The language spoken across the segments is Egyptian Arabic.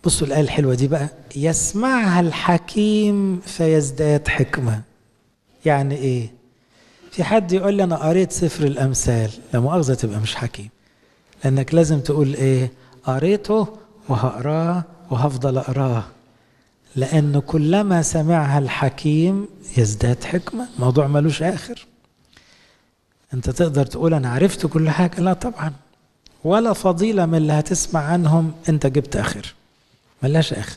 بصوا الآية الحلوة دي بقى يسمعها الحكيم فيزداد حكمة يعني إيه في حد يقول لي أنا قريت سفر الأمثال لا مؤاخذة تبقى مش حكيم لأنك لازم تقول إيه قريته وهقراه وهفضل أقراه لأنه كلما سمعها الحكيم يزداد حكمة موضوع ملوش آخر أنت تقدر تقول أنا عرفت كل حاجة لا طبعا ولا فضيلة من اللي هتسمع عنهم أنت جبت آخر ملهاش آخر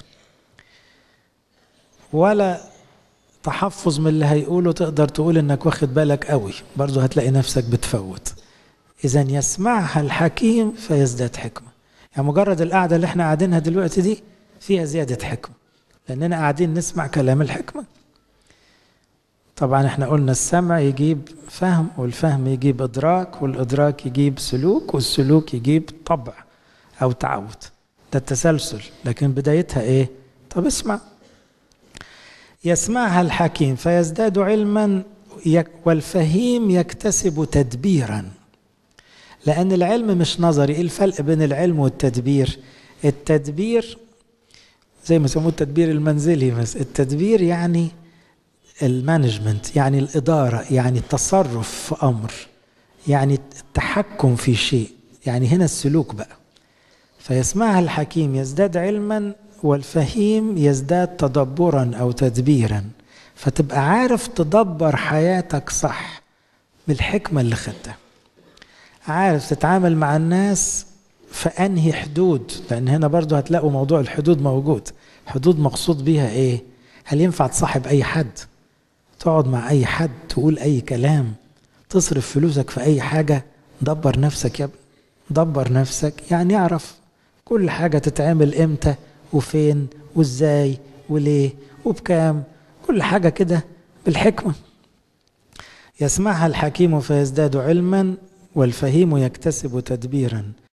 ولا تحفظ من اللي هيقوله تقدر تقول انك واخد بالك قوي برضه هتلاقي نفسك بتفوت اذا يسمعها الحكيم فيزداد حكمه يعني مجرد القعده اللي احنا قاعدينها دلوقتي دي فيها زياده حكمه لاننا قاعدين نسمع كلام الحكمه طبعا احنا قلنا السمع يجيب فهم والفهم يجيب ادراك والادراك يجيب سلوك والسلوك يجيب طبع او تعود ده التسلسل لكن بدايتها ايه طب اسمع يسمعها الحكيم فيزداد علما والفهيم يكتسب تدبيرا لان العلم مش نظري ايه الفرق بين العلم والتدبير التدبير زي ما يسموه التدبير المنزلي بس التدبير يعني المانجمنت يعني الاداره يعني التصرف في امر يعني التحكم في شيء يعني هنا السلوك بقى فيسمعها الحكيم يزداد علما والفهيم يزداد تدبرا او تدبيرا فتبقى عارف تدبر حياتك صح بالحكمه اللي خدتها عارف تتعامل مع الناس في انهي حدود لان هنا برضو هتلاقوا موضوع الحدود موجود حدود مقصود بيها ايه هل ينفع تصاحب اي حد تقعد مع اي حد تقول اي كلام تصرف فلوسك في اي حاجه دبر نفسك يا ابني دبر نفسك يعني اعرف كل حاجه تتعمل امتى وفين وازاي وليه وبكام كل حاجة كده بالحكمة يسمعها الحكيم فيزداد علما والفهيم يكتسب تدبيرا